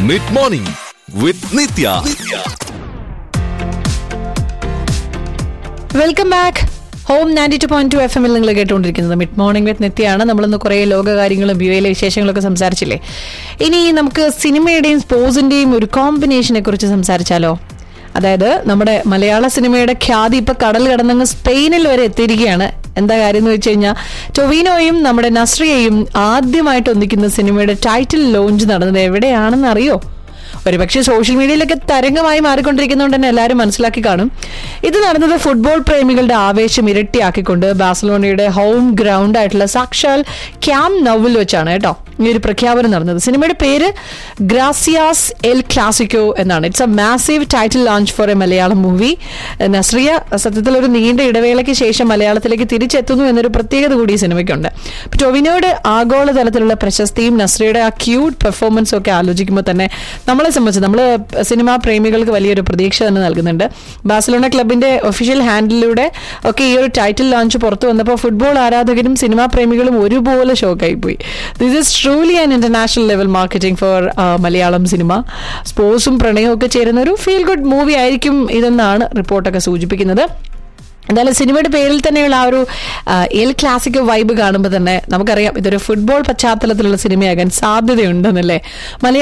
mid morning with Nithya welcome back home ninety two point two F എമ്മിൽ നിങ്ങൾ കേട്ടുകൊണ്ടിരിക്കുന്നത് mid morning വിത്ത് നിത്യയാണ് നമ്മളിന്ന് കുറേ ലോകകാര്യങ്ങളും യു എയിലെ വിശേഷങ്ങളൊക്കെ സംസാരിച്ചില്ലേ ഇനി നമുക്ക് സിനിമയുടെയും സ്പോർട്സിന്റെയും ഒരു കോമ്പിനേഷനെ കുറിച്ച് സംസാരിച്ചാലോ അതായത് നമ്മുടെ മലയാള സിനിമയുടെ ഖ്യാതി ഇപ്പൊ കടൽ കടന്നങ്ങ് സ്പെയിനിൽ വരെ എത്തിയിരിക്കുകയാണ് എന്താ കാര്യം എന്ന് വെച്ച് കഴിഞ്ഞാൽ ടൊവിനോയും നമ്മുടെ നസ്രിയയും ആദ്യമായിട്ട് ഒന്നിക്കുന്ന സിനിമയുടെ ടൈറ്റിൽ ലോഞ്ച് നടന്നത് എവിടെയാണെന്ന് അറിയോ ഒരുപക്ഷെ സോഷ്യൽ മീഡിയയിലൊക്കെ തരംഗമായി മാറിക്കൊണ്ടിരിക്കുന്നതുകൊണ്ട് തന്നെ എല്ലാവരും മനസ്സിലാക്കി കാണും ഇത് നടന്നത് ഫുട്ബോൾ പ്രേമികളുടെ ആവേശം ഇരട്ടിയാക്കിക്കൊണ്ട് ബാഴ്സലോണയുടെ ഹോം ഗ്രൗണ്ട് ആയിട്ടുള്ള സാക്ഷാൽ ക്യാം നൗവിൽ വെച്ചാണ് കേട്ടോ ഈ ഒരു പ്രഖ്യാപനം നടന്നത് സിനിമയുടെ പേര് ഗ്രാസിയാസ് എൽ ക്ലാസിക്കോ എന്നാണ് it's a massive title launch for a Malayalam movie Nazriya സത്യത്തിൽ ഒരു നീണ്ട ഇടവേളയ്ക്ക് ശേഷം മലയാളത്തിലേക്ക് തിരിച്ചെത്തുന്നു എന്നൊരു പ്രത്യേകത കൂടി ഈ സിനിമയ്ക്കുണ്ട് ഇപ്പൊ ടൊവിനോയുടെ ആഗോളതലത്തിലുള്ള പ്രശസ്തിയും നസ്രിയയുടെ ആ ക്യൂട്ട് പെർഫോമൻസും ഒക്കെ ആലോചിക്കുമ്പോൾ തന്നെ നമ്മളെ സംബന്ധിച്ച് നമ്മൾ സിനിമാ പ്രേമികൾക്ക് വലിയൊരു പ്രതീക്ഷ തന്നെ നൽകുന്നുണ്ട് ബാഴ്സലോണ ക്ലബിന്റെ ഒഫീഷ്യൽ ഹാൻഡിലൂടെ ഒക്കെ ഈ ഒരു ടൈറ്റിൽ ലോഞ്ച് പുറത്തു വന്നപ്പോൾ ഫുട്ബോൾ ആരാധകരും സിനിമാ പ്രേമികളും ഒരുപോലെ ഷോക്കായി പോയി this is truly and international level marketing for Malayalam cinema സ്പോർട്സും പ്രണയവും ഒക്കെ ചേരുന്ന ഒരു ഫീൽ ഗുഡ് മൂവി ആയിരിക്കും ഇതെന്നാണ് റിപ്പോർട്ടൊക്കെ സൂചിപ്പിക്കുന്നത് എന്തായാലും സിനിമയുടെ പേരിൽ തന്നെയുള്ള ആ ഒരു ആ, എൽ ക്ലാസിക് വൈബ് കാണുമ്പോൾ തന്നെ നമുക്കറിയാം ഇതൊരു ഫുട്ബോൾ പശ്ചാത്തലത്തിലുള്ള സിനിമയാകാൻ സാധ്യതയുണ്ടെന്നല്ലേ മലയാളം